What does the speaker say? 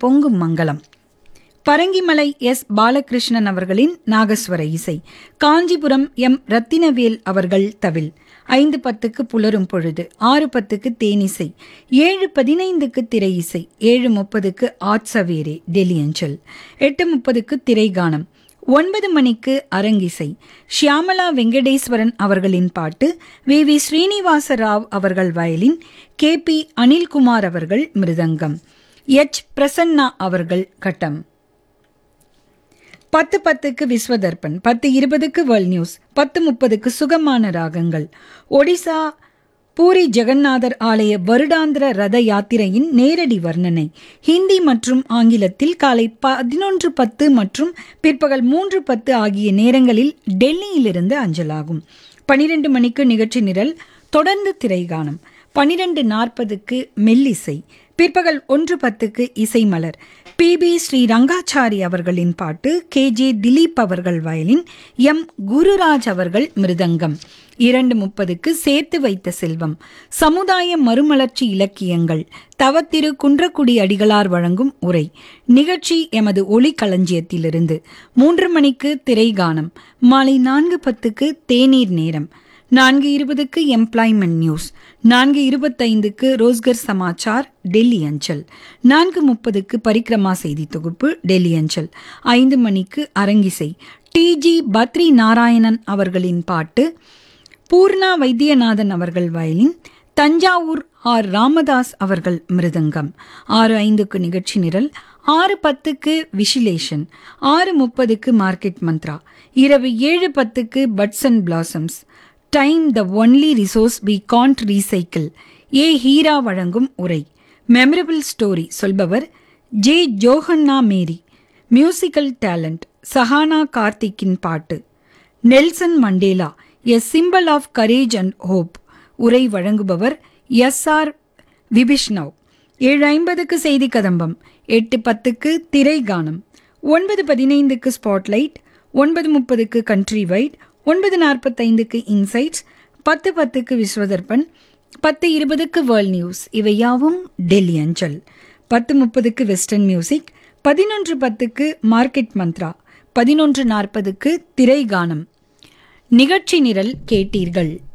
பொங்கும் மங்களம் பரங்கிமலை எஸ் பாலகிருஷ்ணன் அவர்களின் நாகஸ்வர இசை காஞ்சிபுரம் எம் ரத்தினவேல் அவர்கள் தவில் ஐந்து பத்துக்கு புலரும் பொழுது ஆறு பத்துக்கு தேனிசை ஏழு பதினைந்துக்கு திரை இசை ஏழு முப்பதுக்கு ஆட்சவேரே டெல்லி அஞ்சல் எட்டு முப்பதுக்கு திரைகானம் ஒன்பது மணிக்கு அரங்கிசை ஷியாமலா வெங்கடேஸ்வரன் அவர்களின் பாட்டு வி வி ஸ்ரீனிவாச ராவ் அவர்கள் வயலின் கே பி அனில்குமார் அவர்கள் மிருதங்கம் எச் பிரசன்னா அவர்கள் கட்டம் பத்து பத்துக்கு விஸ்வதர்பன் பத்து இருபதுக்கு வேர்ல்ட் நியூஸ் பத்து முப்பதுக்கு சுகமான ராகங்கள் ஒடிசா பூரி ஜெகநாதர் ஆலய வருடாந்திர ரத யாத்திரையின் நேரடி வர்ணனை ஹிந்தி மற்றும் ஆங்கிலத்தில் காலை பதினொன்று பத்து மற்றும் பிற்பகல் மூன்று பத்து ஆகிய நேரங்களில் டெல்லியிலிருந்து அஞ்சலாகும் பனிரெண்டு மணிக்கு நிகழ்ச்சி நிரல் தொடர்ந்து திரைகானம் பனிரெண்டு நாற்பதுக்கு மெல்லிசை பிற்பகல் ஒன்று பத்துக்கு இசைமலர் பி பி ஸ்ரீ ரங்காச்சாரி அவர்களின் பாட்டு கே ஜே திலீப் அவர்கள் வயலின் எம் குருராஜ் அவர்கள் மிருதங்கம் இரண்டு முப்பதுக்கு சேர்த்து வைத்த செல்வம் சமுதாய மறுமலர்ச்சி இலக்கியங்கள் தவத்திரு குன்றக்குடி அடிகளார் வழங்கும் உரை நிகழ்ச்சி எமது ஒளி களஞ்சியத்திலிருந்து மூன்று மணிக்கு திரைகானம் மாலை நான்கு பத்துக்கு தேநீர் நேரம் நான்கு இருபதுக்கு எம்ப்ளாய்மெண்ட் நியூஸ் நான்கு இருபத்தைந்துக்கு ரோஸ்கர் சமாச்சார் டெல்லி அஞ்சல் நான்கு முப்பதுக்கு பரிக்ரமா செய்தி தொகுப்பு டெல்லி அஞ்சல் ஐந்து மணிக்கு அரங்கிசை டிஜி பத்ரி நாராயணன் அவர்களின் பாட்டு பூர்ணா வைத்தியநாதன் அவர்கள் வயலின் தஞ்சாவூர் ஆர் ராமதாஸ் அவர்கள் மிருதங்கம் ஆறு ஐந்துக்கு நிகழ்ச்சி நிரல் ஆறு பத்துக்கு விஷிலேஷன் ஆறு முப்பதுக்கு மார்க்கெட் மந்த்ரா இரவு ஏழு பத்துக்கு buds and blossoms time the only resource we can't recycle A Heera வழங்கும் உரை மெமரபிள் ஸ்டோரி சொல்பவர் J Johanna Mary musical talent Sahana கார்த்திக்கின் பாட்டு Nelson Mandela a symbol of courage and hope உரை வழங்குபவர் எஸ் ஆர் விபிஷ்ணவ் ஏழு ஐம்பதுக்கு செய்தி கதம்பம் எட்டு பத்துக்கு திரை கானம் ஒன்பது பதினைந்துக்கு ஸ்பாட்லைட் ஒன்பது முப்பதுக்கு கண்ட்ரி வைட் ஒன்பது நாற்பத்தைந்துக்கு இன்சைட்ஸ் பத்து பத்துக்கு விஸ்வதர்பன் பத்து இருபதுக்கு வேர்ல்ட் நியூஸ் இவை யாவும் டெல்லி அஞ்சல் பத்து முப்பதுக்கு வெஸ்டர்ன் மியூசிக் பதினொன்று பத்துக்கு மார்க்கெட் மந்த்ரா பதினொன்று நாற்பதுக்கு திரை கானம் நிகழ்ச்சி நிரல் கேட்டீர்கள்